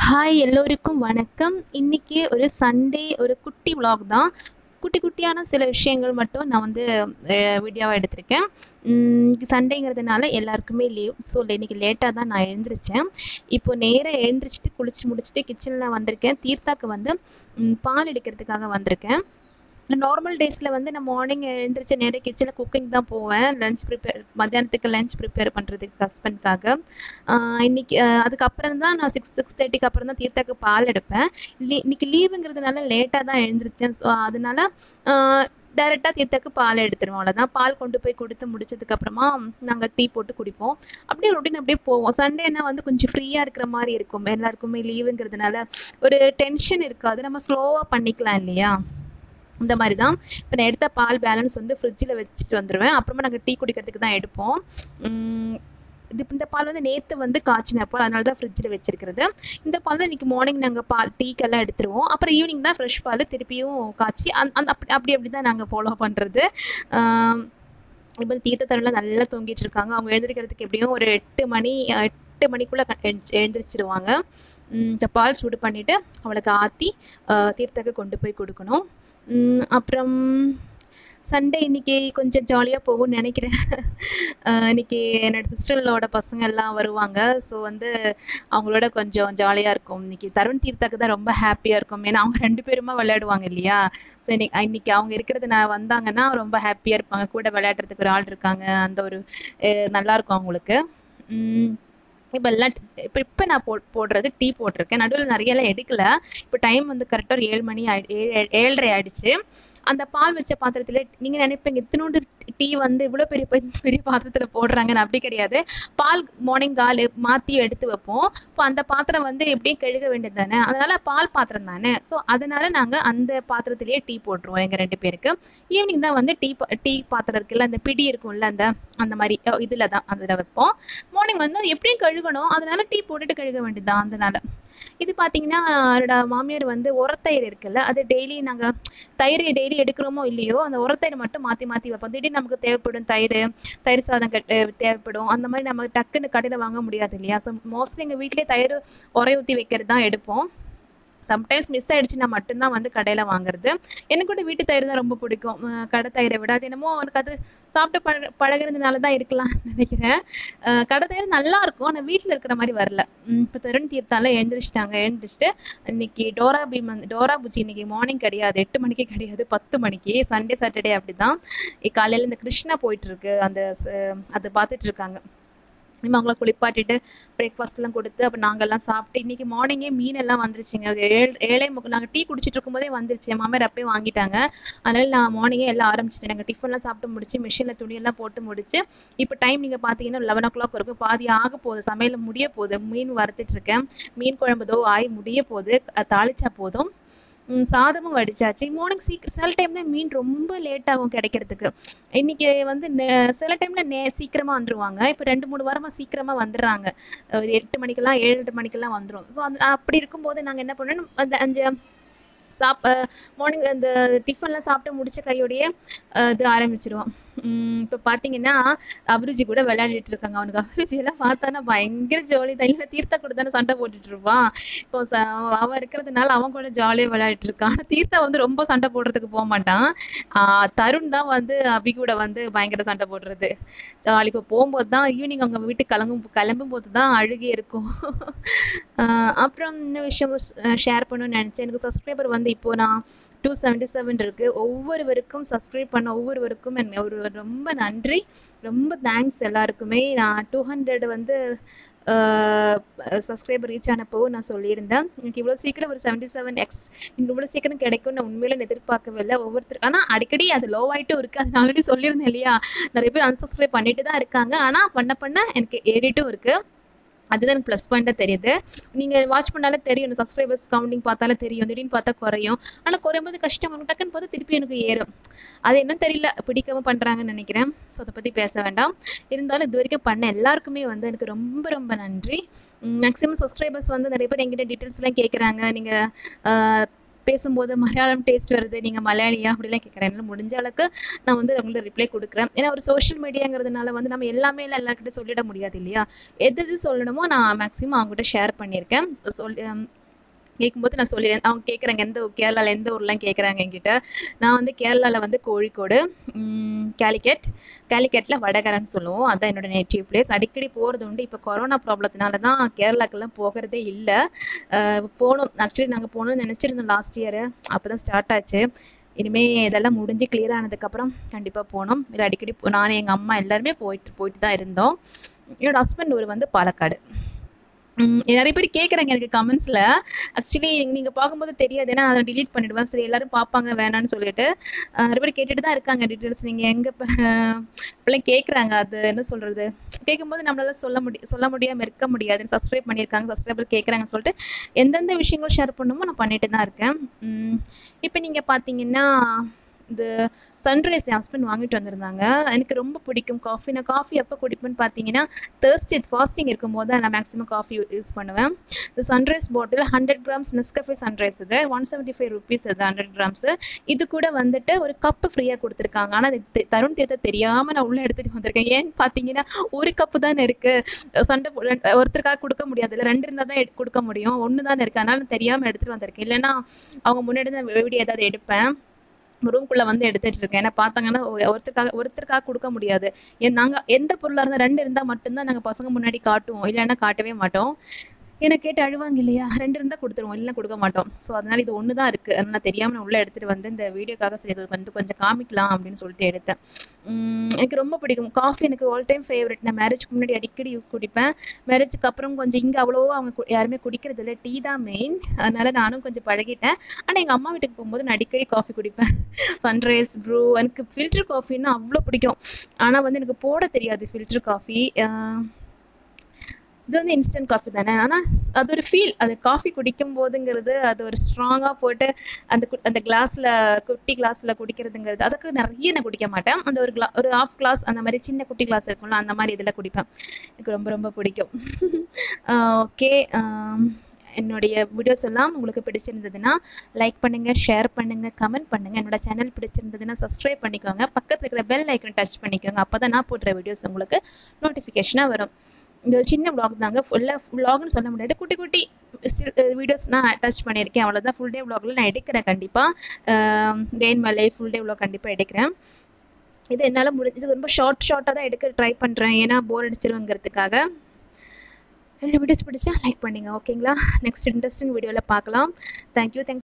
hi எல்லோருக்கும் வணக்கம் இன்னைக்கு ஒரு சண்டே ஒரு குட்டி vlog தான் குட்டி குட்டியான சில விஷயங்கள் மட்டும் நான் வந்து வீடியோவாக எடுத்திருக்கேன் சண்டேங்கிறதுனால எல்லாருக்குமே லீவ் ஸோ இன்னைக்கு லேட்டாக தான் நான் எழுந்திரிச்சேன் இப்போ நேராக எழுந்திரிச்சிட்டு குளிச்சு முடிச்சுட்டு கிச்சனில் வந்திருக்கேன் தீர்த்தாக்கு வந்து ம், பால் எடுக்கிறதுக்காக வந்திருக்கேன் நார்மல் டேஸில் வந்து நான் மார்னிங் எழுந்திரிச்ச நேரம் கிச்சனில் குக்கிங் தான் போவேன் லஞ்ச் ப்ரிப்பேர் மத்தியானத்துக்கு லஞ்ச் ப்ரிப்பேர் பண்ணுறதுக்கு ஹஸ்பண்ட்காக இன்னைக்கு அஹ் அதுக்கப்புறம் தான் நான் சிக்ஸ் சிக்ஸ் தேர்ட்டிக்கு அப்புறம் தான் தீர்த்தாக்கு பால் எடுப்பேன் லீ- இன்னைக்கு லீவுங்கிறதுனால லேட்டாக தான் எழுந்திரிச்சேன் ஸோ அதனால டைரெக்டாக தீர்த்தாக்கு பால் எடுத்துருவோம் அவ்வளோதான் பால் கொண்டு போய் கொடுத்து முடிச்சதுக்கு அப்புறமா நாங்கள் டீ போட்டு குடிப்போம் அப்படியே ரொட்டீன் அப்படியே போவோம் சண்டேனா வந்து கொஞ்சம் ஃப்ரீயாக இருக்கிற மாதிரி இருக்கும் எல்லாருக்குமே லீவுங்கிறதுனால ஒரு டென்ஷன் இருக்காது நம்ம ஸ்லோவாக பண்ணிக்கலாம் இல்லையா இந்த மாதிரி தான் இப்போ நான் எடுத்த பால் பேலன்ஸ் வந்து ஃப்ரிட்ஜில் வச்சுட்டு வந்துடுவேன் அப்புறமா நாங்கள் டீ குடிக்கிறதுக்கு தான் எடுப்போம் உம் இது இந்த பால் வந்து நேற்று வந்து காய்ச்சின பால் அதனால தான் ஃப்ரிட்ஜில் வச்சிருக்கிறது இந்த பால் தான் இன்னைக்கு மார்னிங் நாங்கள் பால் டீக்கெல்லாம் எடுத்துருவோம் அப்புறம் ஈவினிங் தான் ஃப்ரெஷ் பால் திருப்பியும் காய்ச்சி அந்த அந்த அப்படி அப்படி அப்படி தான் நாங்கள் ஃபாலோ பண்ணுறது இப்போ தீர்த்தத்தரெல்லாம் நல்லா தூங்கிட்டு இருக்காங்க அவங்க எழுந்திருக்கிறதுக்கு எப்படியும் ஒரு எட்டு மணி அஹ், எட்டு மணிக்குள்ள க- எழுந்தி- எழுந்திரிச்சிருவாங்க உம் இந்த பால் சூடு பண்ணிட்டு அவளுக்கு ஆத்தி அஹ், தீர்த்தக்கு கொண்டு போய் கொடுக்கணும் உம் அப்புறம் சண்டே இன்னைக்கு கொஞ்சம் ஜாலியாக போகும்னு நினைக்கிறேன் அஹ் இன்னைக்கு என்னோட சிஸ்டர்களோட பசங்க எல்லாம் வருவாங்க ஸோ வந்து அவங்களோட கொஞ்சம் ஜாலியாக இருக்கும் இன்னைக்கு தருண் தீர்த்தாக்கு தான் ரொம்ப ஹாப்பியாக இருக்கும் ஏன்னா அவங்க ரெண்டு பேருமா விளையாடுவாங்க இல்லையா ஸோ இன்னைக்கு இன்னைக்கு அவங்க இருக்கிறது நான் வந்தாங்கன்னா ரொம்ப ஹாப்பியாக இருப்பாங்க கூட விளையாடுறதுக்கு ஒரு ஆள் இருக்காங்க அந்த ஒரு அஹ் நல்லா இருக்கும் அவங்களுக்கு உம் இப்போ எல்லாம் இப்போ இப்போ நான் போ போடுறது டீ போட்டிருக்கேன் நடுவில் நிறைய எல்லாம் எடுக்கல இப்போ டைம் வந்து கரெக்டாக ஒரு ஏழு மணி ஆயி ஏழு ஏழரை ஆயிடுச்சு அந்த பால் வச்ச பாத்திரத்துல நீங்க நினைப்பீங்க இத்தினோண்டு டீ வந்து இவ்வளவு பெரிய பெரிய பெரிய பாத்திரத்துல போடுறாங்கன்னு அப்படி கிடையாது பால் மார்னிங் கால் மாத்தி எடுத்து வைப்போம் இப்போ அந்த பாத்திரம் வந்து எப்படியும் கழுக வேண்டியது தானே அதனால பால் பாத்திரம் தானே ஸோ அதனால நாங்க அந்த பாத்திரத்திலேயே டீ போட்டுருவோம் எங்க ரெண்டு பேருக்கு ஈவினிங் தான் வந்து டீ டீ பாத்திரம் இருக்குல்ல அந்த பிடி இருக்கும்ல அந்த அந்த மாதிரி அஹ் இதுல தான் அதுல வைப்போம் மார்னிங் வந்து அது எப்படியும் கழுகணும் அதனால டீ போட்டுட்டு கழுக வேண்டியதுதான் அதனால இது பாத்தீங்கன்னா என்னோட மாமியார் வந்து உரத்தயிர் இருக்குல்ல அது டெய்லி நாங்க தயிர் டெய்லி எடுக்கிறோமோ இல்லையோ அந்த உரத்தயிர் மட்டும் மாத்தி மாத்தி வைப்போம் திடீர்னு நமக்கு தேவைப்படும் தயிர் தயிர் சாதம் கட்டு தேவைப்படும் அந்த மாதிரி நம்ம டக்குன்னு கடையில வாங்க முடியாது இல்லையா ஸோ மோஸ்ட்லி எங்க வீட்லயே தயிர் உரை ஊத்தி வைக்கிறது தான் எடுப்போம் சம்டைம்ஸ் மிஸ் ஆயிடுச்சுன்னா மட்டும்தான் வந்து கடையில வாங்குறது எனக்கு கூட வீட்டு தயிர் தான் ரொம்ப பிடிக்கும் அஹ் கடை தயிரை விட அது என்னமோ எனக்கு அது சாப்பிட்டு பழ பழகுறதுனால தான் இருக்கலாம் நினைக்கிறேன் அஹ் கடை தயிர் நல்லா இருக்கும் ஆனா வீட்ல இருக்கிற மாதிரி வரல உம் இப்ப தருண் தீர்த்தால எழுந்திரிச்சிட்டாங்க எழுந்திரிச்சிட்டு இன்னைக்கு டோரா பீம் வந்து டோரா பூச்சி இன்னைக்கு மார்னிங் கிடையாது எட்டு மணிக்கு கிடையாது பத்து மணிக்கு சண்டே சாட்டர்டே அப்படிதான் இ- காலையில இந்த கிருஷ்ணா போயிட்டு இருக்கு அந்த ச- அதை பார்த்துட்டு இருக்காங்க இனிமே அவங்கள குளிப்பாட்டிட்டு பிரேக்ஃபாஸ்ட் எல்லாம் கொடுத்து அப்புறம் நாங்க எல்லாம் சாப்பிட்டு இன்னைக்கு மார்னிங்கே மீன் எல்லாம் வந்துருச்சுங்க அது ஏழு ஏழே முக்கு நாங்க டீ குடிச்சிட்டு இருக்கும்போதே வந்துருச்சு என் மாமியார் அப்பயே வாங்கிட்டாங்க அதனால நான் மார்னிங்கே எல்லாம் ஆரம்பிச்சிட்டேன் நாங்க டிஃபன் எல்லாம் சாப்பிட்டு முடிச்சு மிஷின்ல துணி எல்லாம் போட்டு முடிச்சு இப்போ டைம் நீங்க பாத்தீங்கன்னா லெவன் ஓ கிளாக் வரைக்கும் பாதி ஆக போகுது சமையல் முடிய போகுது மீன் வறுத்துட்டு இருக்கேன் மீன் குழம்பு தோ ஆய் முடிய போகுது அஹ் தாளிச்சா போதும் உம் சாதமும் வடிச்சாச்சு மார்னிங் சீக்கிரம் சில டைம்ல மீன் ரொம்ப லேட் ஆகும் கிடைக்கிறதுக்கு இன்னைக்கு வந்து நே- சில டைம்ல நே சீக்கிரமா வந்துருவாங்க இப்ப ரெண்டு மூணு வாரமா சீக்கிரமா வந்துடுறாங்க ஒரு எட்டு மணிக்கெல்லாம் ஏழு எட்டு மணிக்கெல்லாம் வந்துரும் ஸோ அந்த அப்படி இருக்கும்போது நாங்க என்ன பண்ணணும் அந்த அஞ்சு சாப் மார்னிங் அந்த டிஃபன்லாம் சாப்பிட்டு முடிச்ச கையோடயே அஹ் இது ஆரம்பிச்சிருவோம் உம் இப்ப பாத்தீங்கன்னா அபிருஜி கூட விளையாடிட்டு இருக்காங்க அவனுக்கு அபிருஜி எல்லாம் பார்த்தானா பயங்கர ஜாலி தான் இல்ல தீர்த்தா கூட தானே சண்டை போட்டுட்டு இருப்பான் இப்போ ச- அவன் இருக்கிறதுனால அவன் கூட ஜாலியா விளையாடிட்டு இருக்கான் ஆனா தீர்த்தா வந்து ரொம்ப சண்டை போடுறதுக்கு போக மாட்டான் ஆஹ் தருண் தான் வந்து அபி கூட வந்து பயங்கர சண்டை போடுறது ஜாலி இப்போ போகும்போது தான் ஈவினிங் அவங்க வீட்டுக்கு கிளம்பும் கிளம்பும் போது தான் அழுகே இருக்கும் ஆஹ் அப்புறம் இன்னும் விஷயம் ஷேர் பண்ணணும்னு நினைச்சேன் எனக்கு சப்ஸ்கிரைபர் வந்து இப்போ நான் டூ செவன்டி செவன் இருக்கு ஒவ்வொருவருக்கும் சப்ஸ்கிரைப் பண்ண ஒவ்வொருவருக்கும் என்ன ஒரு ரொம்ப நன்றி ரொம்ப தேங்க்ஸ் எல்லாருக்குமே நான் டூ ஹண்ட்ரட் வந்து சப்ஸ்கிரைபர் ரீச் ஆனப்போ நான் சொல்லியிருந்தேன் எனக்கு இவ்வளோ சீக்கிரம் ஒரு செவன்டி செவன் எக்ஸ் இவ்வளோ சீக்கிரம் கிடைக்கும் நான் உண்மையில நான் எதிர்பார்க்கவே இல்லை ஒவ்வொருத்தர் ஆனா அடிக்கடி அது லோ ஆயிட்டும் இருக்கு அது நான் ஆல்ரெடி சொல்லியிருந்தேன் இல்லையா நிறைய பேர் unsubscribe பண்ணிட்டு தான் இருக்காங்க ஆனா பண்ண பண்ண எனக்கு ஏறிட்டும் இருக்கு அதுதான் எனக்கு ப்ளஸ் பாயிண்டா தெரியுது நீங்க வாட்ச் பண்ணாலே தெரியும் சப்ஸ்கிரைபர்ஸ் கவுண்டிங் பார்த்தாலே தெரியும் திடீர்னு பார்த்தா குறையும் ஆனா குறையும் போது கஷ்டம் வரும் டக்குன்னு பார்த்தா திருப்பி எனக்கு ஏறும் அது என்னன்னு தெரியல பிடிக்காம பண்றாங்கன்னு நினைக்கிறேன் ஸோ அதை பத்தி பேச வேண்டாம் இருந்தாலும் இது வரைக்கும் பண்ண எல்லாருக்குமே வந்து எனக்கு ரொம்ப ரொம்ப நன்றி மேக்ஸிமம் சப்ஸ்கிரைபர்ஸ் வந்து நிறைய பேர் எங்கிட்ட டீட்டெயில்ஸ் எல்லாம் கேட்குறாங்க நீங்க ஆஹ் பேசும்போது மலையாளம் டேஸ்ட் வருது நீங்க மலையாளியா அப்படிலாம் கேட்குறேன் என்னால முடிஞ்ச அளவுக்கு நான் வந்து அவங்களுக்கு ரிப்ளை கொடுக்குறேன் ஏன்னா ஒரு சோஷியல் மீடியாங்கிறதுனால வந்து நம்ம எல்லாமே எல்லாம் எல்லார்கிட்ட சொல்லிட முடியாது இல்லையா எது எது சொல்லணுமோ நான் மேக்ஸிமம் அவங்ககிட்ட ஷேர் பண்ணியிருக்கேன் சொல்லி கேட்கும்போது நான் சொல்லிடுறேன் அவங்க கேட்குறாங்க எந்த ஊர் கேரளாவில் எந்த ஊர்லாம் கேட்குறாங்க என்கிட்ட நான் வந்து கேரளாவில் வந்து கோழிக்கோடு கேலிக்கட் கேலிக்கட்டில் வடகரன்னு சொல்லுவோம் அதான் என்னோட நேட்டிவ் பிளேஸ் அடிக்கடி போகிறது உண்டு இப்போ கொரோனா ப்ராப்ளத்தினால தான் கேரளாக்கெல்லாம் போகிறதே இல்லை போகணும் ஆக்சுவலி நாங்கள் போகணும்னு நினச்சிருந்தோம் லாஸ்ட் இயர் அப்போ தான் ஸ்டார்ட் ஆச்சு இனிமே இதெல்லாம் முடிஞ்சு கிளியர் ஆனதுக்கப்புறம் கண்டிப்பாக போனோம் இல்லை அடிக்கடி நான் எங்கள் அம்மா எல்லாருமே போயிட்டு போயிட்டு தான் இருந்தோம் என்னோட ஹஸ்பண்ட் ஊர் வந்து பாலக்காடு நிறைய பேர் கேட்குறாங்க எனக்கு கமெண்ட்ஸில் ஆக்சுவலி நீங்கள் பார்க்கும்போது தெரியாது ஏன்னா அதை டிலீட் பண்ணிடுவேன் சரி எல்லாரும் பார்ப்பாங்க வேணான்னு சொல்லிட்டு நிறைய பேர் கேட்டுட்டு தான் இருக்காங்க டீட்டெயில்ஸ் நீங்கள் எங்கே இப்பெல்லாம் கேட்குறாங்க அது என்ன சொல்கிறது கேட்கும்போது நம்மளால சொல்ல முடியும் சொல்ல முடியாமல் இருக்க முடியாது சப்ஸ்கிரைப் பண்ணியிருக்காங்க சப்ஸ்கிரைபர் கேட்குறாங்கன்னு சொல்லிட்டு எந்தெந்த விஷயங்கள் ஷேர் பண்ணுமோ நான் பண்ணிட்டு தான் இருக்கேன் இப்போ நீங்கள் பார்த்தீங்கன்னா இந்த சன்ரைஸ் என் ஹஸ்பண்ட் வாங்கிட்டு வந்திருந்தாங்க எனக்கு ரொம்ப பிடிக்கும் காஃபி நான் காஃபி எப்போ குடிப்பேன்னு பார்த்தீங்கன்னா தேர்ஸ்டே ஃபாஸ்டிங் இருக்கும் போது நான் மேக்ஸிமம் காஃபி யூஸ் பண்ணுவேன் இந்த Sunrise bottle hundred grams Nescafe Sunrise இது ஒன் செவன்ட்டி ஃபைவ் ருபீஸ் இது ஹண்ட்ரட் கிராம்ஸ் இது கூட வந்துட்டு ஒரு கப்பு ஃப்ரீயாக கொடுத்துருக்காங்க ஆனால் தருண் தேத்த தெரியாமல் நான் உள்ளே எடுத்துகிட்டு வந்திருக்கேன் ஏன்னு பார்த்தீங்கன்னா ஒரு கப்பு தானே இருக்கு சண்டை ஒருத்தருக்காக கொடுக்க முடியாது இல்லை ரெண்டு இருந்தால் தான் கொடுக்க முடியும் ஒன்று தானே இருக்கு அதனால தெரியாமல் எடுத்துகிட்டு வந்திருக்கேன் இல்லைன்னா அவங்க முன்னாடி தான் வீடியோ ஏதாவது எடுப்பேன் ரூம்குள்ள வந்து எடுத்துட்டு இருக்கேன் ஏன்னா பார்த்தாங்கன்னா ஒருத்தருக்காக ஒருத்தருக்காக கொடுக்க முடியாது நாங்க எந்த பொருளா இருந்தா ரெண்டு இருந்தா மட்டும்தான் நாங்க பசங்க முன்னாடி காட்டுவோம் இல்லைன்னா காட்டவே மாட்டோம் எனக்கு கேட்டு அழுவாங்க இல்லையா ரெண்டு இருந்தா கொடுத்துருவோம் இல்லைன்னா கொடுக்க மாட்டோம் ஸோ அதனால இது ஒன்று தான் இருக்கு அதனால தெரியாம நான் உள்ள எடுத்துட்டு வந்து இந்த வீடியோக்காக சரி வந்து கொஞ்சம் காமிக்கலாம் அப்படின்னு சொல்லிட்டு எடுத்தேன் எனக்கு ரொம்ப பிடிக்கும் காஃபி எனக்கு ஆல் டைம் ஃபேவரட் நான் மேரேஜ்க்கு முன்னாடி அடிக்கடி குடிப்பேன் மேரேஜுக்கு அப்புறம் கொஞ்சம் இங்கே அவ்வளோவா அவங்க யாருமே குடிக்கிறது இல்லை டீ தான் மெயின் அதனால நானும் கொஞ்சம் பழகிட்டேன் ஆனால் எங்கள் அம்மா வீட்டுக்கு போகும்போது நான் அடிக்கடி காஃபி குடிப்பேன் சன்ரைஸ் ப்ரூ எனக்கு ஃபில்டர் காஃபின்னா அவ்வளோ பிடிக்கும் ஆனால் வந்து எனக்கு போட தெரியாது ஃபில்டர் காஃபி இது வந்து இன்ஸ்டன்ட் காஃபி தானே ஆனால் அது ஒரு ஃபீல் அது காஃபி குடிக்கும் போதுங்கிறது அது ஒரு ஸ்ட்ராங்காக போட்டு அந்த அந்த கிளாஸில் குட்டி கிளாஸில் குடிக்கிறதுங்கிறது அதுக்கு நிறைய நான் குடிக்க மாட்டேன் அந்த ஒரு கிளா ஒரு ஆஃப் கிளாஸ் அந்த மாதிரி சின்ன குட்டி கிளாஸ் இருக்கும்ல அந்த மாதிரி இதில் குடிப்பேன் எனக்கு ரொம்ப ரொம்ப பிடிக்கும் ஓகே என்னுடைய வீடியோஸ் எல்லாம் உங்களுக்கு பிடிச்சிருந்ததுன்னா லைக் பண்ணுங்க ஷேர் பண்ணுங்க கமெண்ட் பண்ணுங்க என்னோட சேனல் பிடிச்சிருந்ததுன்னா சப்ஸ்கிரைப் பண்ணிக்கோங்க பக்கத்தில் இருக்கிற பெல் ஐக்கன் டச் பண்ணிக்கோங்க அப்பதான் நான் போடுற வீடியோஸ் உங்களுக்கு நோட்டிஃபிகேஷனாக வரும் இந்த ஒரு சின்ன vlog தாங்க ஃபுல்லாக vlogனு சொல்ல முடியாது குட்டி குட்டி வீடியோஸ் நான் அட்டாச் பண்ணியிருக்கேன் அவ்வளோதான் ஃபுல் டே vlogல நான் எடுக்கிறேன் கண்டிப்பாக டேன் மலை ஃபுல் டே vlog கண்டிப்பாக எடுக்கிறேன் இது என்னால் முடிஞ்சது ரொம்ப ஷார்ட் ஷார்ட்டாக தான் எடுக்க ட்ரை பண்ணுறேன் ஏன்னா போர் அடிச்சிருவேங்கிறதுக்காக என்னோட வீடியோஸ் பிடிச்சா லைக் பண்ணுங்க ஓகேங்களா நெக்ஸ்ட் இன்ட்ரெஸ்டிங் வீடியோவில் பார்க்கலாம் தேங்க்யூ தேங்க்ஸ்